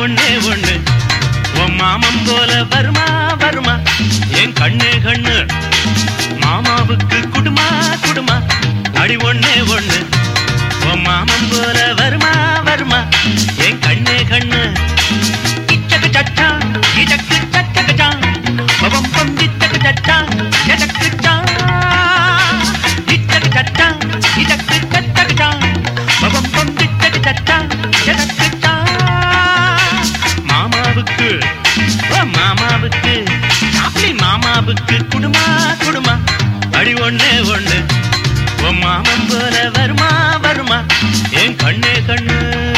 ஒண்ணே ஒண்ணு உன் மாமன் போல வருமா வருமா என் கண்ணே கண்ணு மாமாவுக்கு குடுமா குடுமா அடி ஒண்ணே ஒண்ணு உன் மாமன் போல வருமா வருமா என் கண்ணே கண்ணு இச்சக்கு சச்சா இதக்கு சச்சக்கு சா பவம் பம் இச்சக்கு சச்சா எதக்கு சா இச்சக்கு சச்சா இதக்கு சச்சக்கு சா பவம் பம் இச்சக்கு சச்சா எதக்கு சா மாமாவுக்கு ஓ மாமாவுக்கு அப்படி மாமாவுக்கு குடுமா குடுமா அடி ஒண்ணே ஒண்ணு உன் மாமன் போல வருமா வருமா என் கண்ணே கண்ணு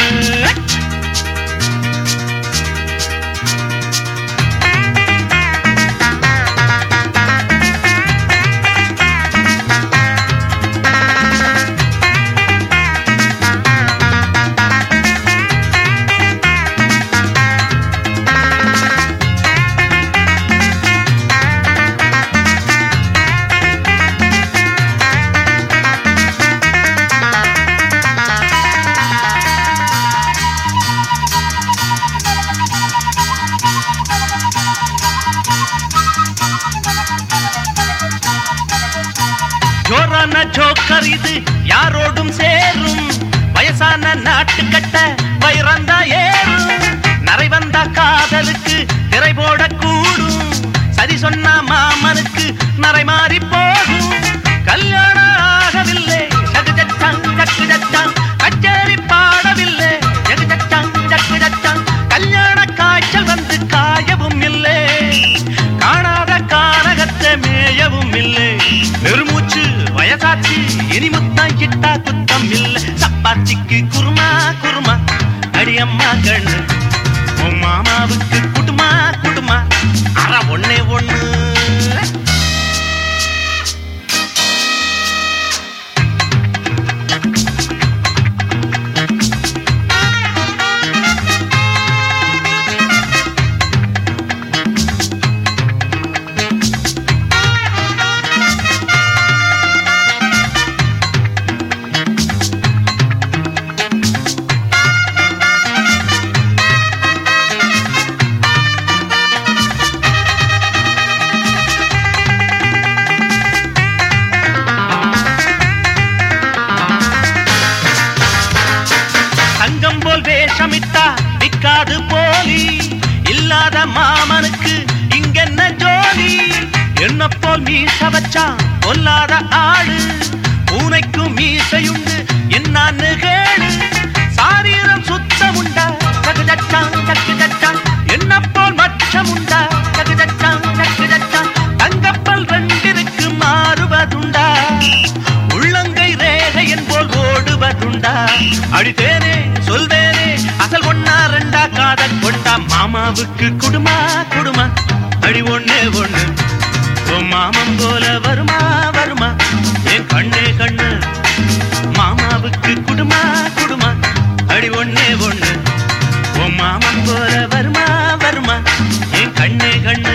ஜோரான ஜோக்கர் இது யாரோடும் சேரும் வயசான நாட்டு கட்ட வைரந்தா ஏறும் நரை வந்த காதலுக்கு திரை போட கூடும் சரி சொன்ன மாமனுக்கு நரை மாறி போகும் கல்யாணம் ஆகவில்லை சகுஜச்சாங் சக்குஜச்சாங் கச்சேரி பாடவில்லை ஜகுஜச்சாங் சக்குஜச்சாங் கல்யாண காய்ச்சல் வந்து காயவும் இல்லை காணாத கானகத்தை மேயவும் இல்லை பெருமூச்சு வயசாச்சு இனி முத்தம் கிட்டா குத்தம் இல்லை சப்பாத்திக்கு குருமா குருமா அடியம்மா கண்ணு உன் மாமாவுக்கு குடுமா குடுமா அற ஒண்ணே ஒண்ணு தங்கம் போல் வேஷமிட்டா விக்காது போலி இல்லாத மாமனுக்கு இங்கென்ன ஜோலி என்ன போல் மீச வச்சான் பொல்லாத ஆளு பூனைக்கும் மீசையுண்டு என்னான்னு கேளு சாரீரம் சுத்தமுண்டா சகுஜச்சான் சக்குஜச்சான் என்ன போல் மச்சமுண்டா சகுஜச்சான் சக்குஜச்சான் தங்கப்பல் ரெண்டிற்கு மாறுவதுண்டா உள்ளங்கை ரேகையன் போல் ஓடுவதுண்டா அடித்தேனே சொல்வேனே அசல் ஒன்னா ரெண்டா காதல் கொண்டா மாமாவுக்கு குடுமா குடுமா அடி ஒண்ணே ஒண்ணு உன் மாமன் போல வருமா வருமா என் கண்ணே கண்ணு மாமாவுக்கு குடுமா குடுமா அடி ஒண்ணே ஒண்ணு உன் மாமன் போல வருமா வருமா என் கண்ணே கண்ணு